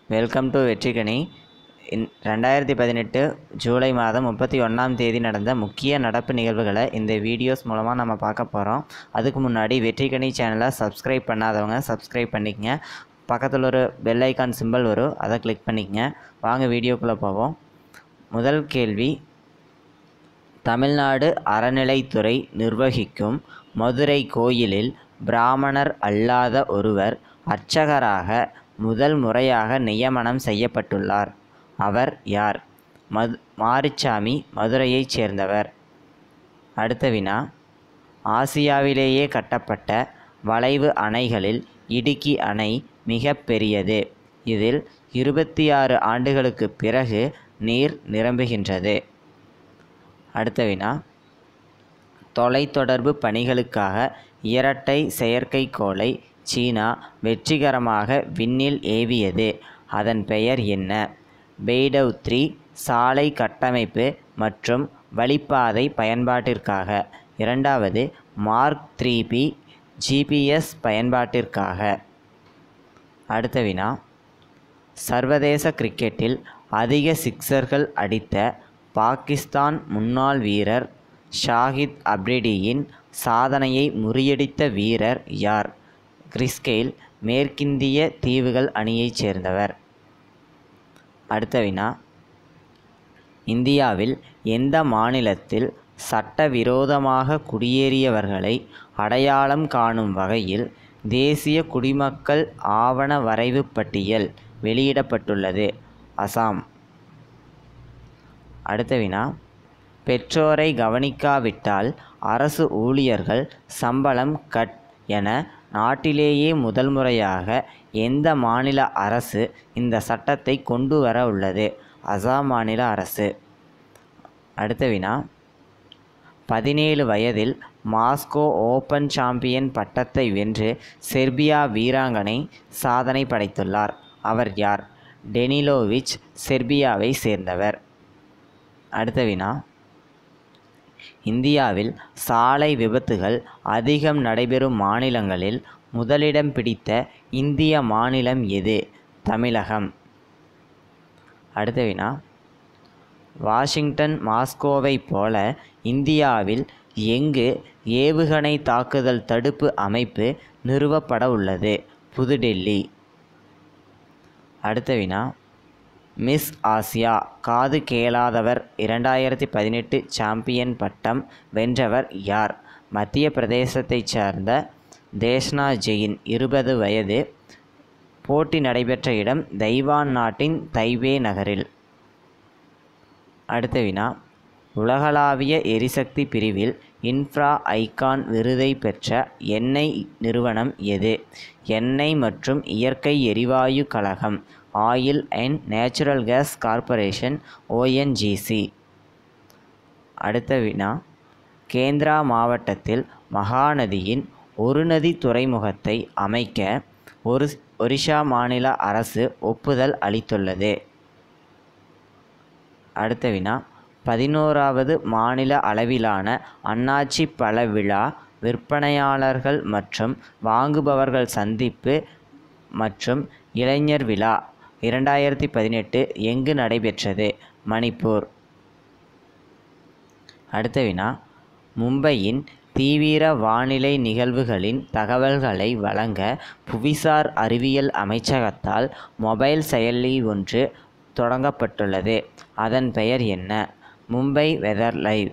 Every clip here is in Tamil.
வெல்கம் டு வெற்றிக்கணி இன் ரெண்டாயிரத்தி பதினெட்டு ஜூலை மாதம் முப்பத்தி ஒன்றாம் தேதி நடந்த முக்கிய நடப்பு நிகழ்வுகளை இந்த வீடியோஸ் மூலமாக நம்ம பார்க்க போகிறோம் அதுக்கு முன்னாடி வெற்றிக்கணி சேனலை சப்ஸ்கிரைப் பண்ணாதவங்க சப்ஸ்கிரைப் பண்ணிக்கங்க பக்கத்தில் ஒரு பெல் ஐக்கான் சிம்பிள் வரும் அதை கிளிக் பண்ணிக்கங்க வாங்க வீடியோக்குள்ளே போவோம் முதல் கேள்வி தமிழ்நாடு அறநிலைத்துறை நிர்வகிக்கும் மதுரை கோயிலில் பிராமணர் அல்லாத ஒருவர் அர்ச்சகராக முதல் முறையாக நியமனம் செய்யப்பட்டுள்ளார் அவர் யார் மது மாரிச்சாமி மதுரையைச் சேர்ந்தவர் அடுத்த வினா ஆசியாவிலேயே கட்டப்பட்ட வளைவு அணைகளில் இடுக்கி அணை மிக பெரியது இதில் இருபத்தி ஆறு ஆண்டுகளுக்கு பிறகு நீர் நிரம்புகின்றது அடுத்த வினா தொலைத்தொடர்பு பணிகளுக்காக இரட்டை செயற்கைக்கோளை சீனா வெற்றிகரமாக விண்ணில் ஏவியது அதன் பெயர் என்ன பெய்டவ் த்ரீ சாலை கட்டமைப்பு மற்றும் வழிப்பாதை பயன்பாட்டிற்காக இரண்டாவது மார்க் த்ரீ பி ஜிபிஎஸ் பயன்பாட்டிற்காக அடுத்த வினா சர்வதேச கிரிக்கெட்டில் அதிக சிக்சர்கள் அடித்த பாகிஸ்தான் முன்னாள் வீரர் ஷாஹித் அப்ரிடியின் சாதனையை முறியடித்த வீரர் யார் கிறிஸ்கெயில் மேற்கிந்திய தீவுகள் அணியைச் சேர்ந்தவர் அடுத்த வினா இந்தியாவில் எந்த மாநிலத்தில் சட்டவிரோதமாக குடியேறியவர்களை அடையாளம் காணும் வகையில் தேசிய குடிமக்கள் ஆவண வரைவு பட்டியல் வெளியிடப்பட்டுள்ளது அசாம் அடுத்த வினா பெற்றோரை கவனிக்காவிட்டால் அரசு ஊழியர்கள் சம்பளம் கட் என நாட்டிலேயே முதல் முறையாக எந்த மாநில அரசு இந்த சட்டத்தை கொண்டு வர உள்ளது அசாம் மாநில அரசு அடுத்த வினா பதினேழு வயதில் மாஸ்கோ ஓபன் சாம்பியன் பட்டத்தை வென்று செர்பியா வீராங்கனை சாதனை படைத்துள்ளார் அவர் யார் டெனிலோவிச் செர்பியாவை சேர்ந்தவர் அடுத்த வினா இந்தியாவில் சாலை விபத்துகள் அதிகம் நடைபெறும் மாநிலங்களில் முதலிடம் பிடித்த இந்திய மாநிலம் எது தமிழகம் அடுத்த வினா வாஷிங்டன் மாஸ்கோவைப் போல இந்தியாவில் எங்கு ஏவுகணை தாக்குதல் தடுப்பு அமைப்பு நிறுவப்பட உள்ளது புதுடெல்லி அடுத்த வினா மிஸ் ஆசியா காது கேளாதவர் இரண்டாயிரத்தி பதினெட்டு சாம்பியன் பட்டம் வென்றவர் யார் மத்திய பிரதேசத்தைச் சார்ந்த தேஷ்னா ஜெயின் இருபது வயது போட்டி நடைபெற்ற இடம் தைவான் நாட்டின் தைவே நகரில் அடுத்த வினா உலகளாவிய எரிசக்தி பிரிவில் இன்ஃப்ரா ஐகான் விருதை பெற்ற எண்ணெய் நிறுவனம் எது எண்ணெய் மற்றும் இயற்கை எரிவாயு கழகம் oil and natural gas corporation ONGC அடுத்த வினா கேந்திரா மாவட்டத்தில் மகாநதியின் ஒரு நதி துறைமுகத்தை அமைக்க ஒரு ஒரிஷா மாநில அரசு ஒப்புதல் அளித்துள்ளது அடுத்த வினா பதினோராவது மாநில அளவிலான அண்ணாச்சி பழ விழா விற்பனையாளர்கள் மற்றும் வாங்குபவர்கள் சந்திப்பு மற்றும் இளைஞர் விழா இரண்டாயிரத்தி பதினெட்டு எங்கு நடைபெற்றது மணிப்பூர் அடுத்த வினா மும்பையின் தீவிர வானிலை நிகழ்வுகளின் தகவல்களை வழங்க புவிசார் அறிவியல் அமைச்சகத்தால் மொபைல் செயலி ஒன்று தொடங்கப்பட்டுள்ளது அதன் பெயர் என்ன மும்பை வெதர் லைவ்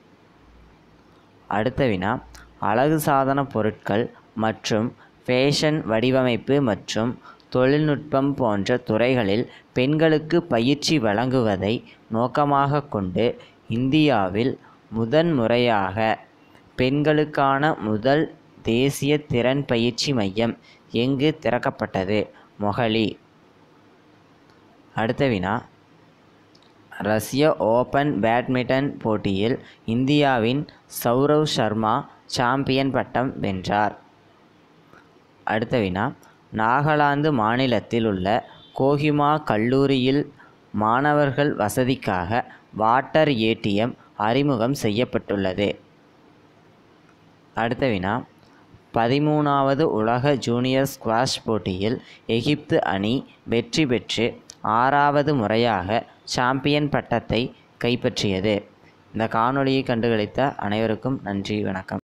அடுத்த வினா அழகு சாதன பொருட்கள் மற்றும் ஃபேஷன் வடிவமைப்பு மற்றும் தொழில்நுட்பம் போன்ற துறைகளில் பெண்களுக்கு பயிற்சி வழங்குவதை நோக்கமாக கொண்டு இந்தியாவில் முதன்முறையாக பெண்களுக்கான முதல் தேசிய திறன் பயிற்சி மையம் எங்கு திறக்கப்பட்டது மொஹலி அடுத்த வினா ரஷ்ய ஓபன் பேட்மிண்டன் போட்டியில் இந்தியாவின் சௌரவ் சர்மா சாம்பியன் பட்டம் வென்றார் அடுத்த வினா நாகாலாந்து மாநிலத்தில் உள்ள கோஹிமா கல்லூரியில் மாணவர்கள் வசதிக்காக வாட்டர் ஏடிஎம் அறிமுகம் செய்யப்பட்டுள்ளது அடுத்த வினா பதிமூணாவது உலக ஜூனியர் ஸ்குவாஷ் போட்டியில் எகிப்து அணி வெற்றி பெற்று ஆறாவது முறையாக சாம்பியன் பட்டத்தை கைப்பற்றியது இந்த காணொளியை கண்டுகளித்த அனைவருக்கும் நன்றி வணக்கம்